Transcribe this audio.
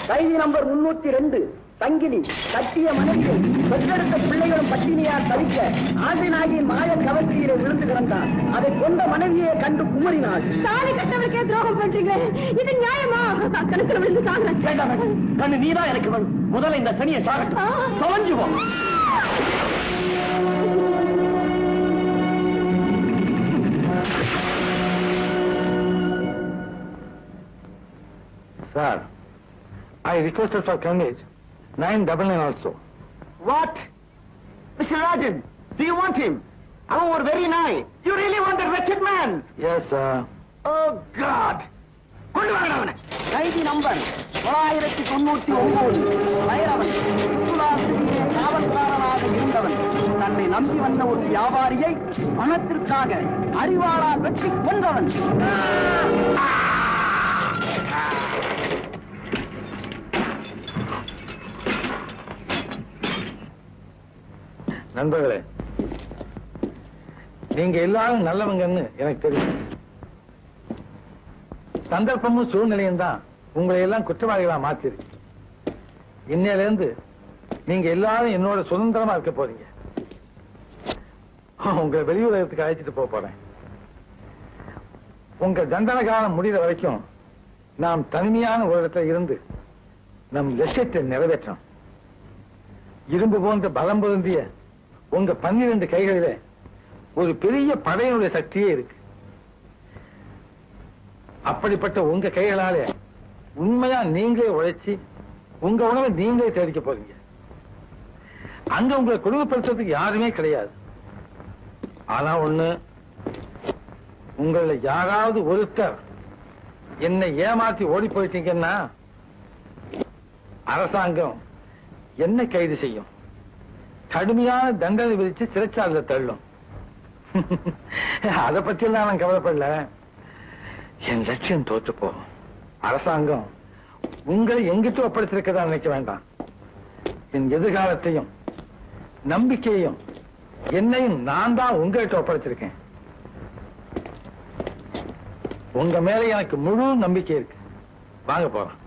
கைதி நம்பர் முன்னூத்தி ரெண்டு சங்கிலி கட்டிய மனைவி பெற்றெடுத்த பிள்ளைகளும் பட்டினியால் தவிக்க ஆண்டினாகியின் மாய கவர்ச்சியிலே விழுந்து கிடந்தார் அதை கொண்ட மனைவியை கண்டு குமரினாள் தாலி கட்டவளுக்கே துரோகம் பண்றீங்க இது நியாயமா கணக்கில் விழுந்து சாகுறேன் வேண்டாம் வேண்டாம். கண்ணு நீதான் எனக்கு வேணும் முதல்ல இந்த சனியை சாகட்டும் தொலைஞ்சுவோம் Sir, I requested for conveyance, nine double nine also. What mister Rajan do you want him அவன் ஒரு வெரி நாய் you really want that wretched man Yes, sir. oh god கொண்டு வாங்க அவனை கைதி நம்பர் தொள்ளாயிரத்தி தொண்ணூத்தி ஒன்பது வைரவன் சுற்றுலாசிரியே காவல்காரனாக இருந்தவன் தன்னை நம்பி வந்த ஒரு வியாபாரியை பணத்திற்காக அறிவாளால் வெட்டி கொன்றவன் நண்பர்களே நீங்க எல்லாரும் நல்லவங்கன்னு எனக்கு தெரியும் சந்தர்ப்பமும் சூழ்நிலையும் தான் உங்களை எல்லாம் குற்றவாளிகளா மாத்திருக்கு இன்னையில இருந்து நீங்க எல்லாரும் என்னோட சுதந்திரமா இருக்க போறீங்க உங்களை வெளியுலகத்துக்கு அழைச்சிட்டு போக போறேன் உங்க தண்டனை காலம் முடிகிற வரைக்கும் நாம் தனிமையான ஒரு இடத்துல இருந்து நம் லட்சியத்தை நிறைவேற்றணும் இரும்பு போன்ற பலம் பொருந்திய உங்க பன்னிரண்டு கைகளிலே ஒரு பெரிய படையினுடைய சக்தியே இருக்கு அப்படிப்பட்ட உங்க கைகளாலே உண்மையா நீங்களே உழைச்சி உங்க உணவை நீங்களே தேடிக்க போறீங்க அங்க உங்களை கொடுமைப்படுத்துறதுக்கு யாருமே கிடையாது ஆனா ஒண்ணு உங்கள யாராவது ஒருத்தர் என்னை ஏமாத்தி ஓடி போயிட்டீங்கன்னா அரசாங்கம் என்ன கைது செய்யும் கடுமையான தண்டனை விதிச்சு சிறைச்சாலையில தள்ளும் அதை பத்தி எல்லாம் நான் கவலைப்படல என் லட்சியம் தோற்று போகும் அரசாங்கம் உங்களை எங்கிட்ட ஒப்படைத்திருக்கதா நினைக்க வேண்டாம் என் எதிர்காலத்தையும் நம்பிக்கையையும் என்னையும் நான் தான் உங்ககிட்ட ஒப்படைச்சிருக்கேன் உங்க மேல எனக்கு முழு நம்பிக்கை இருக்கு வாங்க போறோம்